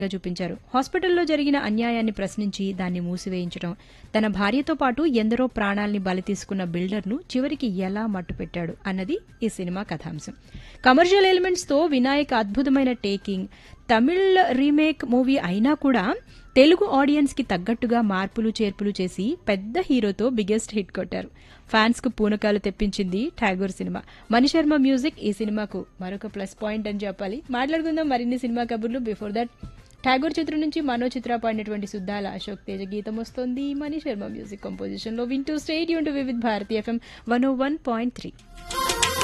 గా చూపించారు హాస్పిటల్లో జరిగిన అన్యాయాన్ని ప్రశ్నించి దాన్ని మూసివేయించడం తన భార్యతో పాటు ఎందరో ప్రాణాల్ని బలి తీసుకున్న బిల్డర్ను చివరికి ఎలా మట్టుపెట్టాడు అన్నది ఈ సినిమా కథాంశం కమర్షియల్ ఎలిమెంట్స్ తో వినాయక్ అద్భుతమైన టేకింగ్ తమిళ్ రీమేక్ మూవీ అయినా కూడా తెలుగు ఆడియన్స్ కి తగ్గట్టుగా మార్పులు చేర్పులు చేసి పెద్ద హీరోతో బిగ్గెస్ట్ హిట్ కొట్టారు ఫ్యాన్స్ కు పూనకాలు తెప్పించింది ఠాగూర్ సినిమా మణిశర్మ మ్యూజిక్ ఈ సినిమాకు మరొక ప్లస్ పాయింట్ అని చెప్పాలి మాట్లాడుకుందాం మరిన్ని సినిమా కబుర్లు బిఫోర్ దట్ ఠాగూర్ చిత్రం నుంచి మనో చిత్ర పాడినటువంటి సుద్దాల అశోక్ తేజ గీతం వస్తోంది మణి శర్మ మ్యూజిక్ కంపోజిషన్ లో వింటూ stadium to Vividh Bharati FM one o one point three